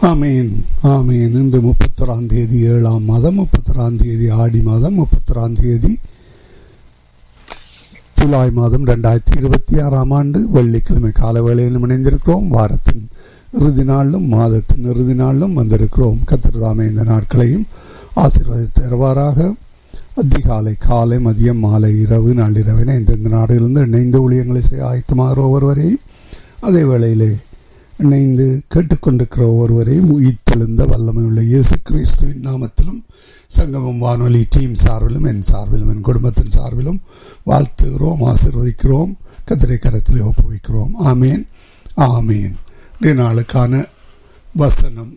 ஆமீன் ஆமீன் இன்று முப்பத்தொராம் தேதி ஏழாம் மாதம் முப்பத்தொராம் தேதி ஆடி மாதம் முப்பத்தொராம் தேதி ஜூலை மாதம் ரெண்டாயிரத்தி இருபத்தி ஆறாம் ஆண்டு வெள்ளிக்கிழமை கால வேளையில் இணைந்திருக்கிறோம் வாரத்தின் இறுதி நாளிலும் மாதத்தின் இறுதி நாளிலும் வந்திருக்கிறோம் கத்திரதாமே இந்த நாட்களையும் ஆசீர்வதித்து தருவாராக அதிகாலை காலை மதியம் மாலை இரவு நள்ளிரவின இந்தந்த நாடுகளிலிருந்து இணைந்து ஊழியங்களை செய்ய ஆயத்தமாகிற ஒருவரையும் அதே வேளையிலே இணைந்து கேட்டுக்கொண்டிருக்கிற ஒருவரையும் உயிர்த்தெழுந்த வல்லமை உள்ள இயேசு கிறிஸ்துவின் நாமத்திலும் சங்கமம் வானொலி டீம் சார்பிலும் என் சார்பிலும் என் குடும்பத்தின் சார்பிலும் வாழ்த்துகிறோம் ஆசிர்வதிக்கிறோம் கத்திரை கரத்தில் ஒப்புவிக்கிறோம் ஆமேன் ஆமேன் இன்றைய நாளுக்கான வசனம்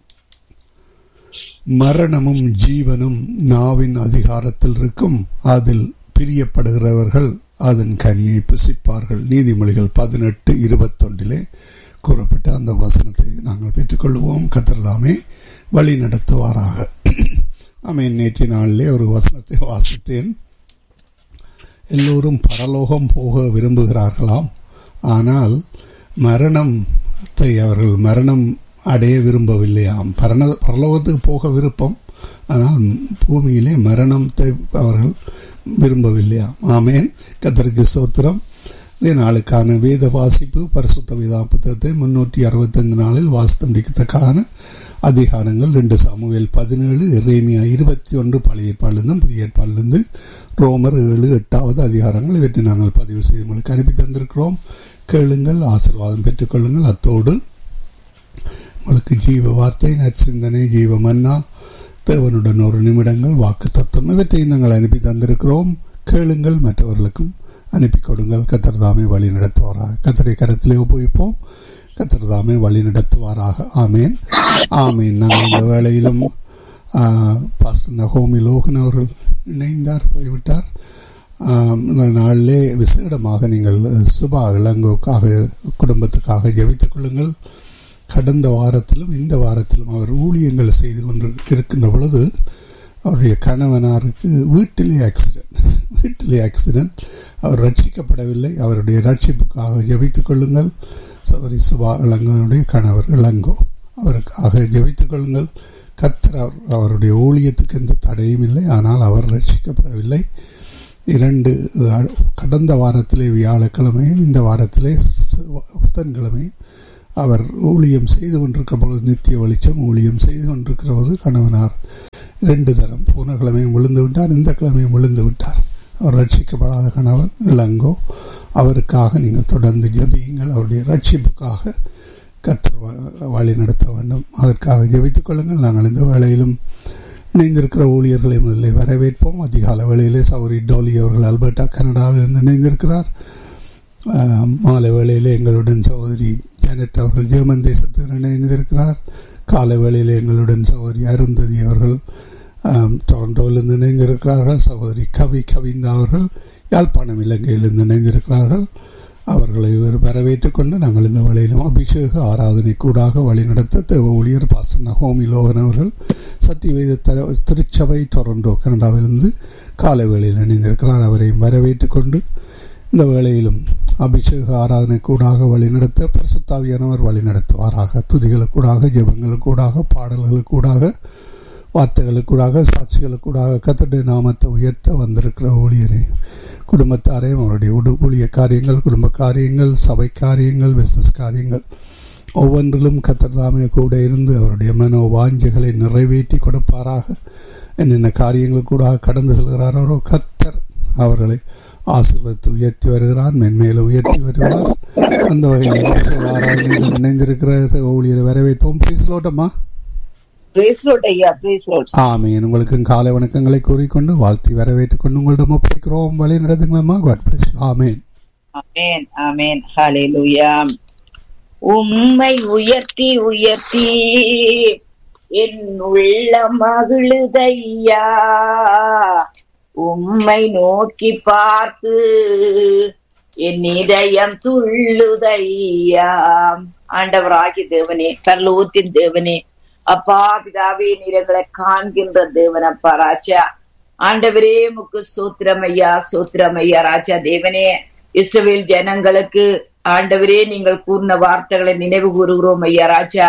மரணமும் ஜீவனும் நாவின் அதிகாரத்தில் இருக்கும் அதில் பிரியப்படுகிறவர்கள் அதன் கனியை புசிப்பார்கள் நீதிமொழிகள் பதினெட்டு இருபத்தொன்றிலே கூறப்பட்ட அந்த வசனத்தை நாங்கள் பெற்றுக்கொள்வோம் கத்திரதாமே வழி நடத்துவாராக ஆமேன் நேற்றைய நாளிலே ஒரு வசனத்தை வாசித்தேன் எல்லோரும் பரலோகம் போக விரும்புகிறார்களாம் ஆனால் மரணத்தை அவர்கள் மரணம் அடைய விரும்பவில்லையாம் பரண பரலோகத்துக்கு போக விருப்பம் ஆனால் பூமியிலே மரணத்தை அவர்கள் விரும்பவில்லையாம் ஆமேன் கத்தருக்கு சோத்திரம் நாளுக்கான வேத வாசிப்பு பரிசுத்த வேதா புத்தகத்தை முன்னூற்றி அறுபத்தைந்து நாளில் வாசித்து முடிக்கத்தக்கான அதிகாரங்கள் ரெண்டு சமூகல் பதினேழு இறைமியா இருபத்தி ஒன்று பழைய ஏற்பாடிலிருந்தும் புதிய ஏற்பாடிலிருந்து ரோமர் ஏழு எட்டாவது அதிகாரங்கள் இவற்றை நாங்கள் பதிவு செய்து உங்களுக்கு அனுப்பி தந்திருக்கிறோம் கேளுங்கள் ஆசிர்வாதம் பெற்றுக்கொள்ளுங்கள் அத்தோடு உங்களுக்கு ஜீவ வார்த்தை நற்சிந்தனை ஜீவ மன்னா தேவனுடன் ஒரு நிமிடங்கள் வாக்கு தத்துவம் இவற்றையும் நாங்கள் அனுப்பி தந்திருக்கிறோம் கேளுங்கள் மற்றவர்களுக்கும் அனுப்பி கொடுங்கள் கத்தர்தாமே வழி நடத்துவாராக கத்தரை கரத்திலே உபயோகிப்போம் கத்தர்தாமே வழி நடத்துவாராக ஆமேன் ஆமேன் நாங்கள் இந்த வேளையிலும் ஹோமி லோகன் அவர்கள் இணைந்தார் போய்விட்டார் இந்த நாளிலே விசேடமாக நீங்கள் சுபா இளங்கோக்காக குடும்பத்துக்காக ஜெபித்துக் கொள்ளுங்கள் கடந்த வாரத்திலும் இந்த வாரத்திலும் அவர் ஊழியங்கள் செய்து கொண்டு இருக்கின்ற பொழுது அவருடைய கணவனாருக்கு வீட்டிலே ஆக்சிடென்ட் வீட்டிலே ஆக்சிடென்ட் அவர் ரட்சிக்கப்படவில்லை அவருடைய ரட்சிப்புக்காக ஜபித்துக் கொள்ளுங்கள் சௌரி சுபா இளங்கோனுடைய கணவர் இளங்கோ அவருக்காக ஜபித்துக் கொள்ளுங்கள் கத்தர் அவருடைய ஊழியத்துக்கு எந்த தடையும் இல்லை ஆனால் அவர் ரட்சிக்கப்படவில்லை இரண்டு கடந்த வாரத்திலே வியாழக்கிழமையும் இந்த வாரத்திலே புதன்கிழமையும் அவர் ஊழியம் செய்து கொண்டிருக்கிற பொழுது நித்திய வெளிச்சம் ஊழியம் செய்து கொண்டிருக்கிற போது கணவனார் இரண்டு தரம் போன கிழமையும் விழுந்து விட்டார் இந்த கிழமையும் விழுந்து விட்டார் அவர் ரட்சிக்கப்படாத கணவர் இளங்கோ அவருக்காக நீங்கள் தொடர்ந்து ஜபியுங்கள் அவருடைய ரட்சிப்புக்காக கத்தர் வழி நடத்த வேண்டும் அதற்காக ஜபித்துக் கொள்ளுங்கள் நாங்கள் இந்த வேளையிலும் இணைந்திருக்கிற ஊழியர்களை முதலில் வரவேற்போம் அதிகால வேளையிலே சௌரி டோலி அவர்கள் அல்பர்டா கனடாவில் இருந்து இணைந்திருக்கிறார் மாலை வேளையிலே எங்களுடன் சகோதரி ஜானட் அவர்கள் ஜெர்மன் தேசத்தில் இணைந்திருக்கிறார் காலை வேளையில் எங்களுடன் சகோதரி அருந்ததி அவர்கள் டொரண்டோவிலிருந்து இணைந்திருக்கிறார்கள் சகோதரி கவி கவிந்தா அவர்கள் யாழ்ப்பாணம் இலங்கையிலிருந்து இணைந்திருக்கிறார்கள் அவர்களை வரவேற்றுக் கொண்டு நாங்கள் இந்த வேளையிலும் அபிஷேக ஆராதனை கூடாக வழிநடத்த தேவ ஊழியர் பாசன ஹோமி லோகன் அவர்கள் சத்தியவேத திருச்சபை டொரண்டோ கனடாவிலிருந்து காலை வேளையில் இணைந்திருக்கிறார் அவரையும் வரவேற்றுக் கொண்டு இந்த வேளையிலும் அபிஷேக ஆராதனை கூடாக வழிநடத்த பிரசுத்தாவியானவர் வழிநடத்துவாராக துதிகளுக்கூடாக ஜெபங்களுக்கூடாக பாடல்களுக்கூடாக வார்த்தைகளுக்கூடாக சாட்சிகளுக்கூடாக கத்தடைய நாமத்தை உயர்த்த வந்திருக்கிற ஊழியரே குடும்பத்தாரையும் அவருடைய உடு ஊழிய காரியங்கள் குடும்ப காரியங்கள் சபை காரியங்கள் பிசினஸ் காரியங்கள் ஒவ்வொன்றிலும் கத்தர்தாமே கூட இருந்து அவருடைய மனோ வாஞ்சைகளை நிறைவேற்றி கொடுப்பாராக என்னென்ன காரியங்கள் கூட கடந்து செல்கிறாரோ கத்தர் அவர்களை ஆசிர்வதித்து உயர்த்தி வருகிறார் மென்மேலும் உயர்த்தி வருவார் அந்த வகையில் ஆராதனையுடன் இணைந்திருக்கிற ஊழியரை வரவேற்போம் பேசலோட்டமா ஆமீன் உங்களுக்கு காலை வணக்கங்களை கூறிக்கொண்டு வாழ்த்தி வரவேற்றுக் கொண்டு உங்களிடம் ஒப்படைக்கிறோம் வழி நடந்துங்களா காட் பிளஸ் ஆமேன் ஆமேன் ஆமேன் ஹalleluya உம்மை உயர்த்தி உயர்த்தி என் உள்ள மகிழுதையா உம்மை நோக்கி பார்த்து என் இதயம் துள்ளுதையா ஆண்டவராகி தேவனே பரலோகத்தின் தேவனே அப்பா பிதாவே நீரங்களை காண்கின்ற தேவன் அப்பா ராஜா ஆண்டவரே முக்கு சூத்திரமையா சூத்திரமையா ராஜா தேவனே இஸ்ரவேல் ஜனங்களுக்கு ஆண்டவரே நீங்கள் கூறின வார்த்தைகளை நினைவு கூறுகிறோம் ஐயா ராஜா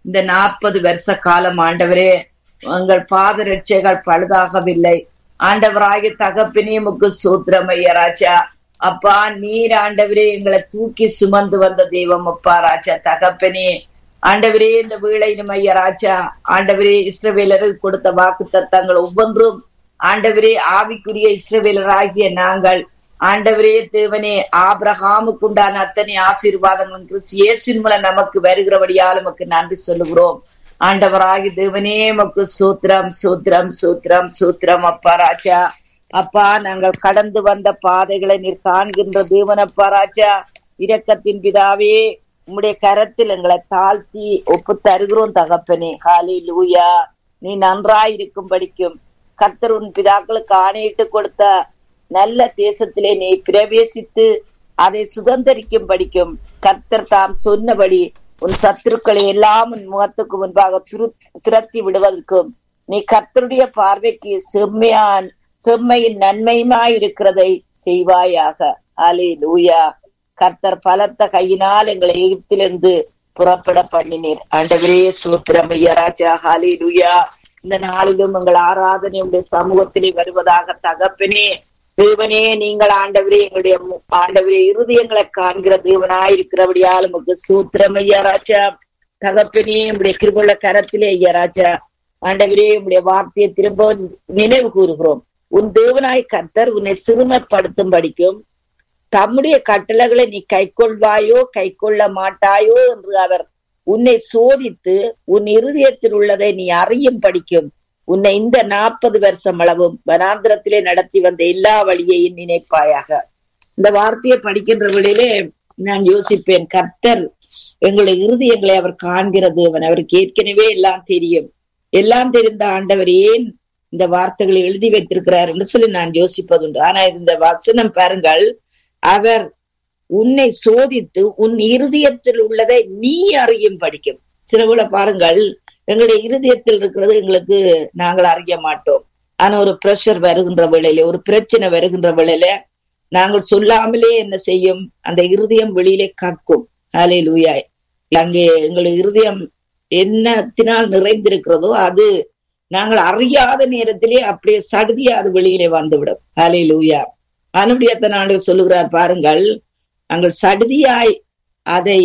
இந்த நாற்பது வருஷ காலம் ஆண்டவரே உங்கள் பாதரட்சைகள் பழுதாகவில்லை ஆண்டவராகிய தகப்பினே முக்கு சூத்திரம் ஐயா ராஜா அப்பா நீர் ஆண்டவரே எங்களை தூக்கி சுமந்து வந்த தெய்வம் அப்பா ராஜா தகப்பனே ஆண்டவரே இந்த வீழையிலும் ஐயா ராஜா ஆண்டவரே இஸ்ரவேலருக்கு கொடுத்த வாக்கு தத்தங்கள் ஒவ்வொன்றும் ஆண்டவரே ஆவிக்குரிய இஸ்ரவேலராகிய நாங்கள் ஆண்டவரே தேவனே ஆபிரகாமுக்கு உண்டான அத்தனை ஆசீர்வாதங்களும் கிறிஸ்து இயேசுவின் மூலம் நமக்கு வருகிறபடியால் நமக்கு நன்றி சொல்லுகிறோம் ஆண்டவராகி தேவனே மக்கு சூத்திரம் சூத்திரம் சூத்திரம் சூத்திரம் அப்பா ராஜா அப்பா நாங்கள் கடந்து வந்த பாதைகளை நீர் காண்கின்ற தேவனப்பா ராஜா இரக்கத்தின் பிதாவே உம்முடைய கரத்தில் எங்களை தாழ்த்தி ஒப்பு தருகிறோம் தகப்பனே ஹாலி லூயா நீ நன்றாய் இருக்கும் படிக்கும் கர்த்தர் உன் பிதாக்களுக்கு ஆணையிட்டு கொடுத்த நல்ல தேசத்திலே நீ பிரவேசித்து அதை சுதந்திரிக்கும் படிக்கும் கர்த்தர் தாம் சொன்னபடி உன் சத்துருக்களை எல்லாம் உன் முகத்துக்கு முன்பாக துரு துரத்தி விடுவதற்கும் நீ கர்த்தருடைய பார்வைக்கு செம்மையான் செம்மையின் நன்மையுமாய் இருக்கிறதை செய்வாயாக அலே லூயா கர்த்தர் பலத்த கையினால் எங்களை எகிப்திலிருந்து புறப்பட பண்ணினீர் ஆண்டவரே சூத்திரம் ஐயராஜா ஹாலி லூயா இந்த நாளிலும் எங்கள் ஆராதனை உடைய சமூகத்திலே வருவதாக தகப்பனே தேவனே நீங்கள் ஆண்டவரே எங்களுடைய ஆண்டவரே இருதயங்களை காண்கிற தேவனாய் இருக்கிறபடியால் உமக்கு சூத்திரம் ஐயா ராஜா தகப்பனே உடைய கிருபுள்ள கரத்திலே ஐயா ராஜா ஆண்டவரே உடைய வார்த்தையை திரும்ப நினைவு கூறுகிறோம் உன் தேவனாய் கர்த்தர் உன்னை சிறுமப்படுத்தும் படிக்கும் தம்முடைய கட்டளைகளை நீ கை கொள்வாயோ கை கொள்ள மாட்டாயோ என்று அவர் உன்னை சோதித்து உன் இருதயத்தில் உள்ளதை நீ அறியும் படிக்கும் உன்னை இந்த நாற்பது வருஷம் அளவும் வனாந்திரத்திலே நடத்தி வந்த எல்லா வழியையும் நினைப்பாயாக இந்த வார்த்தையை படிக்கின்ற வழியிலே நான் யோசிப்பேன் கர்த்தர் எங்களுடைய இருதயங்களை அவர் காண்கிற தேவன் அவருக்கு ஏற்கனவே எல்லாம் தெரியும் எல்லாம் தெரிந்த ஆண்டவர் ஏன் இந்த வார்த்தைகளை எழுதி வைத்திருக்கிறார் என்று சொல்லி நான் யோசிப்பதுண்டு ஆனா இந்த வசனம் பாருங்கள் அவர் உன்னை சோதித்து உன் இருதயத்தில் உள்ளதை நீ அறியும் படிக்கும் சிலவுல பாருங்கள் எங்களுடைய இருதயத்தில் இருக்கிறது எங்களுக்கு நாங்கள் அறிய மாட்டோம் ஆனா ஒரு பிரஷர் வருகின்ற வேளையில ஒரு பிரச்சனை வருகின்ற வேளையில நாங்கள் சொல்லாமலே என்ன செய்யும் அந்த இருதயம் வெளியிலே கக்கும் அலே லூயாய் அங்கே எங்களுடைய இருதயம் என்னத்தினால் நிறைந்திருக்கிறதோ அது நாங்கள் அறியாத நேரத்திலே அப்படியே சடுதியா அது வெளியிலே வந்துவிடும் அலே லூயா அனுபடியத்த ஆண்டு சொல்லுகிறார் பாருங்கள் நாங்கள் சடுதியாய் அதை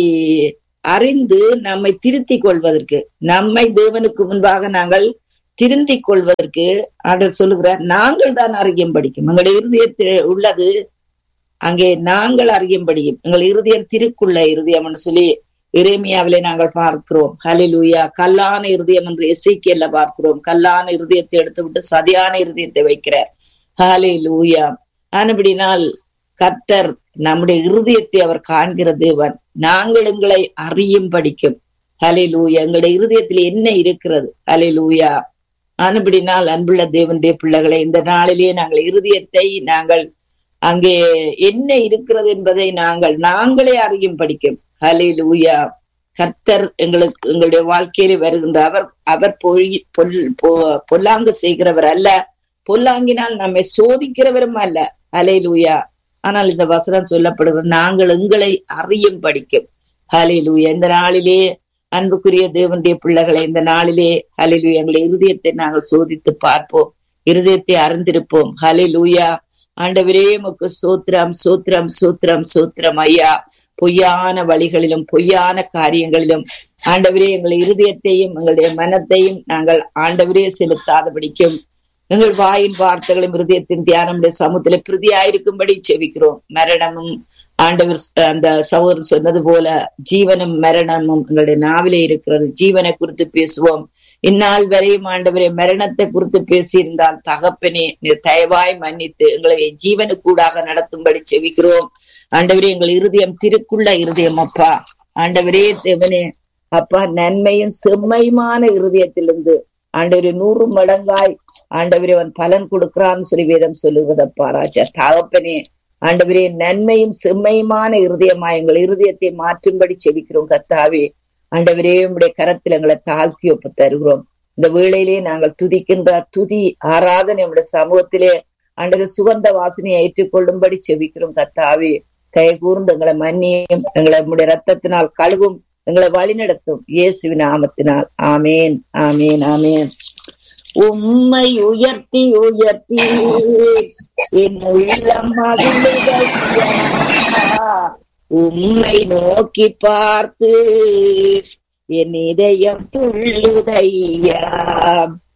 அறிந்து நம்மை திருத்திக் கொள்வதற்கு நம்மை தேவனுக்கு முன்பாக நாங்கள் திருந்திக் கொள்வதற்கு ஆண்டவர் சொல்லுகிறார் நாங்கள் தான் அறியும் படிக்கும் எங்களுடைய இருதயத்தில் உள்ளது அங்கே நாங்கள் அறியும் படியும் எங்கள் இருதயம் திருக்குள்ள இருதயம் சொல்லி இறைமையாவிலே நாங்கள் பார்க்கிறோம் ஹலிலூயா கல்லான இருதயம் என்று எசைக்கியல்ல பார்க்கிறோம் கல்லான இருதயத்தை எடுத்து விட்டு சதியான இருதயத்தை வைக்கிறார் ஹாலே லூயா ஆனபடினால் கர்த்தர் நம்முடைய இருதயத்தை அவர் காண்கிற தேவன் நாங்கள் எங்களை அறியும் படிக்கும் ஹலே லூயா எங்களுடைய இருதயத்தில் என்ன இருக்கிறது ஹலே லூயா ஆனபடினால் அன்புள்ள தேவனுடைய பிள்ளைகளை இந்த நாளிலே நாங்கள் இருதயத்தை நாங்கள் அங்கே என்ன இருக்கிறது என்பதை நாங்கள் நாங்களே அறியும் படிக்கும் ஹலே லூயா கர்த்தர் எங்களுக்கு எங்களுடைய வாழ்க்கையிலே வருகின்ற அவர் அவர் பொய் பொல் பொல்லாங்கு செய்கிறவர் அல்ல பொல்லாங்கினால் நம்மை சோதிக்கிறவரும் அல்ல ஹலே லூயா ஆனால் இந்த வசனம் சொல்லப்படுவது நாங்கள் எங்களை அறியும் படிக்கும் ஹலே லூயா இந்த நாளிலே அன்புக்குரிய தேவனுடைய பிள்ளைகளை இந்த நாளிலே ஹலே லூயா எங்களை இருதயத்தை நாங்கள் சோதித்து பார்ப்போம் இருதயத்தை அறிந்திருப்போம் ஹலே லூயா ஆண்டவரே முக்கு சூத்திரம் சூத்திரம் சூத்திரம் சூத்திரம் ஐயா பொய்யான வழிகளிலும் பொய்யான காரியங்களிலும் ஆண்டவரே எங்கள் இருதயத்தையும் எங்களுடைய மனத்தையும் நாங்கள் ஆண்டவரே செலுத்தாதபடிக்கும் எங்கள் வாயின் வார்த்தைகளும் இருதயத்தின் தியானமுடைய சமூகத்தில பிரதியாயிருக்கும்படி செவிக்கிறோம் மரணமும் ஆண்டவர் அந்த சகோதரர் சொன்னது போல ஜீவனும் மரணமும் எங்களுடைய நாவிலே இருக்கிறது ஜீவனை குறித்து பேசுவோம் இந்நாள் வரையும் ஆண்டவரே மரணத்தை குறித்து பேசியிருந்தால் தகப்பனே நீர் தயவாய் மன்னித்து எங்களை ஜீவனுக்கூடாக நடத்தும்படி செவிக்கிறோம் ஆண்டவரே எங்கள் இருதயம் திருக்குள்ள இருதயம் அப்பா ஆண்டவரே தேவனே அப்பா நன்மையும் செம்மையுமான இருதயத்திலிருந்து ஆண்டவரே நூறு மடங்காய் ஆண்டவரே அவன் பலன் கொடுக்கிறான்னு சொல்லி வேதம் சொல்லுவதப்பா ராஜா தகப்பனே ஆண்டவரே நன்மையும் செம்மையுமான இருதயமா எங்கள் இருதயத்தை மாற்றும்படி செவிக்கிறோம் கத்தாவே ஆண்டவரே உடைய கரத்தில் எங்களை தாழ்த்தி ஒப்பு தருகிறோம் இந்த வேளையிலே நாங்கள் துதிக்கின்ற துதி ஆராதனை நம்முடைய சமூகத்திலே ஆண்டவர் சுகந்த வாசனையை ஏற்றுக்கொள்ளும்படி செவிக்கிறோம் கத்தாவே கை கூர்ந்து எங்களை மன்னியும் எங்களை நம்முடைய ரத்தத்தினால் கழுவும் எங்களை வழிநடத்தும் இயேசுவின் நாமத்தினால் ஆமேன் ஆமேன் ஆமேன் உம்மை உயர்த்தி உயர்த்தி என் உள்ளம் மகிழுதையா உம்மை நோக்கி பார்த்து என் இதயம் துள்ளுதையா